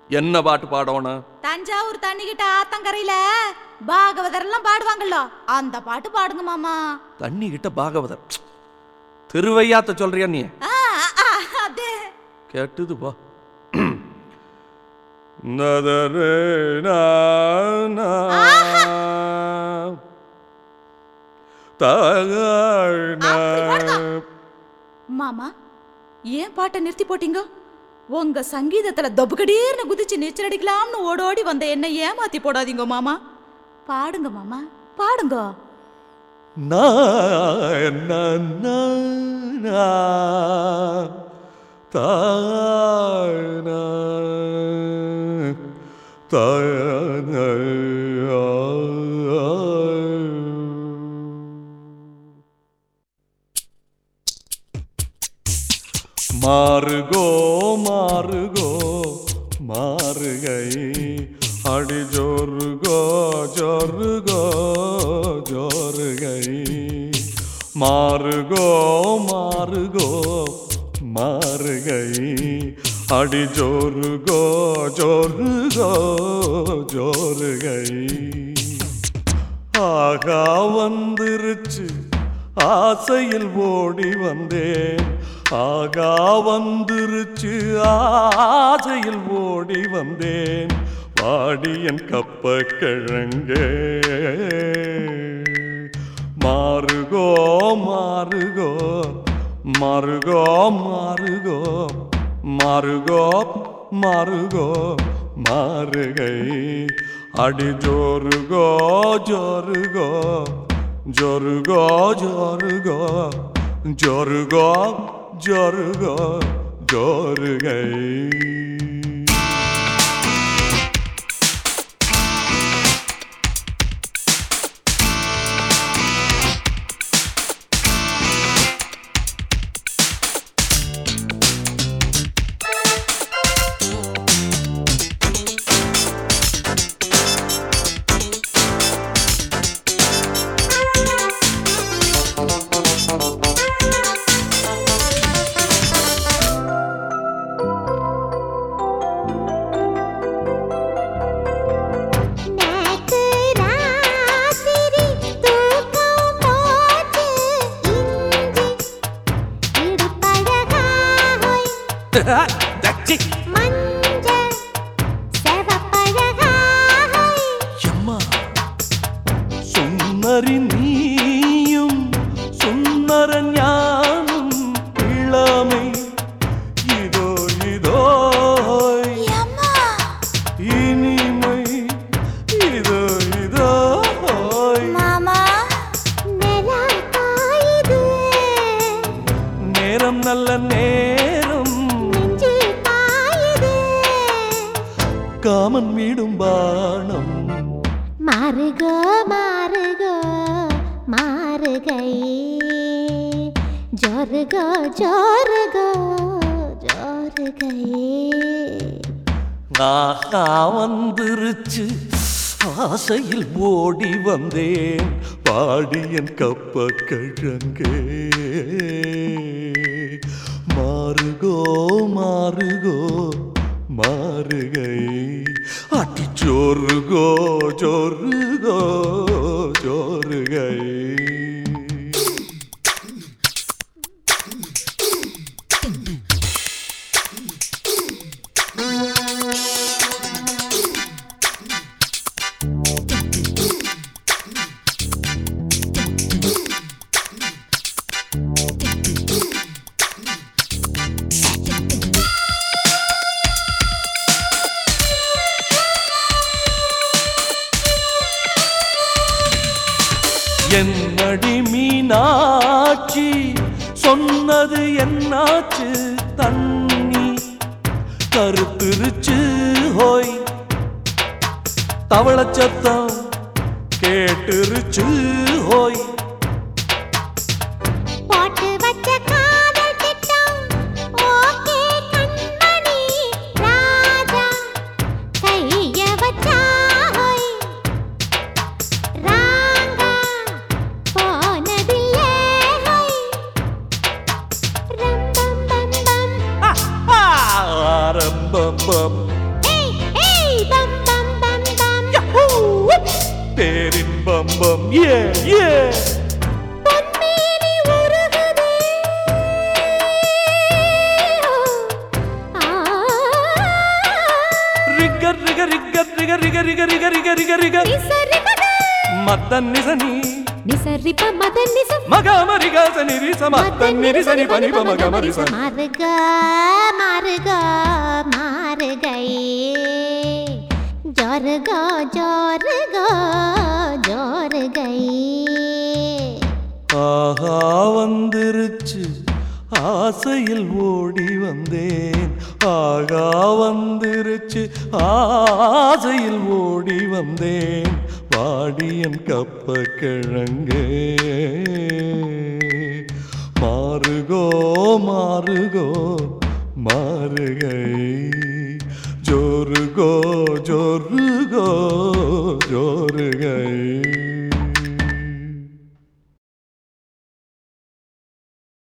என்ன பாட்டு பாடணும் தஞ்சாவூர் தண்ணிக்கிட்ட ஆத்தங்கரையில பாகவதர் எல்லாம் பாடுவாங்கல்ல அந்த பாட்டு பாடுங்க மாமா தண்ணி கிட்ட பாகவதர் திருவையாத்த சொல்றியா நீ ஆ, ஆ, அது கேட்டுது பா நதரே நா, நா. தகழ் நா. மாமா ஏன் பாட்டை நிறுத்தி போட்டீங்க உங்க சங்கீதத்துல தொபுகடீர்னு குதிச்சு நீச்சல் அடிக்கலாம்னு ஓடோடி வந்த என்ன ஏமாத்தி போடாதீங்க மாமா பாடுங்க மாமா பாடுங்க நா, நா, நா, நா. தாழ் நா. தாழ் நா. மாறுகோ மாறுகோ மாறுகை அடி ஜோருகோ ஜோருகோ ஜோருகை மாறுகோ மாறுகோ மாறுகை அடி ஜோருகோ ஜோருகோ ஜோருகை ஆகா வந்துருச்சு ஆசையில் ஓடி வந்தேன் ஆகா வந்துருச்சு ஆசையில் ஓடி வந்தேன் வாடியன் கப்ப கிழங்கே மாறுகோ மாறுகோ மாறுகோ மாறுகோ மாறுகோ மாறுகோ மாறுகை அடி ஜோருகோ ஜோருகோ ஜோருகோ ஜோருகோ ஜோருகோ ஜோருகோ ஜோருகை நேத்து ராத்திரி தூக்கம் போச்சு இஞ்சி இடுப்பழகாய் மஞ்ச செவப்பழகாய் எம்மா சுந்தரி நீயும் சுந்தர ஞானம் இளமை இதோ இதோ இனிமை இதோ இதோ மாமா நிலா காயுது நேரம் நல்ல நேரம் நெஞ்சு பாயுது காமன் வீடும் பானம் மாறுகோ மாறுகோ மாறுகை ஜோருகோ ஜோருகோ ஜோருகை ஆஹா வந்துருச்சு ஆசையில் ஓடி வந்தேன் பாடியன் கப்ப கிழங்கே மாறுகோ மாறுகோ மாறுகை அடி ஜோருகோ ஜோருகோ ஜோருகை என்னடி மீனாட்சி சொன்னது என்னாச்சு தண்ணி கருத்துருச்சு ஹோய் தவளச்சத்தம் கேட்டுருச்சு ஹோய் போட்டு வச்ச காதல் திட்டம் ஓகே கண்மணி ராஜா கைய வச்சா ஹோய் ராங்கா போனதில்லே ஹோய் ரம் பம் பம் பம் ஆரம்பம் ஏய் பேரின்பம் பம் ஏ ஏ பொன்மேனி உருகுதே ஆ ரிகர் ரிக ரிகர் ரிக ரிக ரிக ரிக ரிக ரிக ரிக நிசரிகத மத்தன் நிசனி நிசரிப மத நிச மகாமரிகாச நிரிச மத்தன் நிரிசனி பனிப மகமரிச மாறுக மாறுக மாறுகை ஜோருக ஜோருக ஜோருகை ஆஹா வந்துருச்சு ஆசையில் ஓடி வந்தேன் ஆகா வந்துருச்சு ஆசையில் ஓடி வந்தேன் வாடியன் கப்ப கிழங்கு மாறுகோ மாறுகோ மாறுகை ஜோருகோ ஜோருகோ ஜோருகை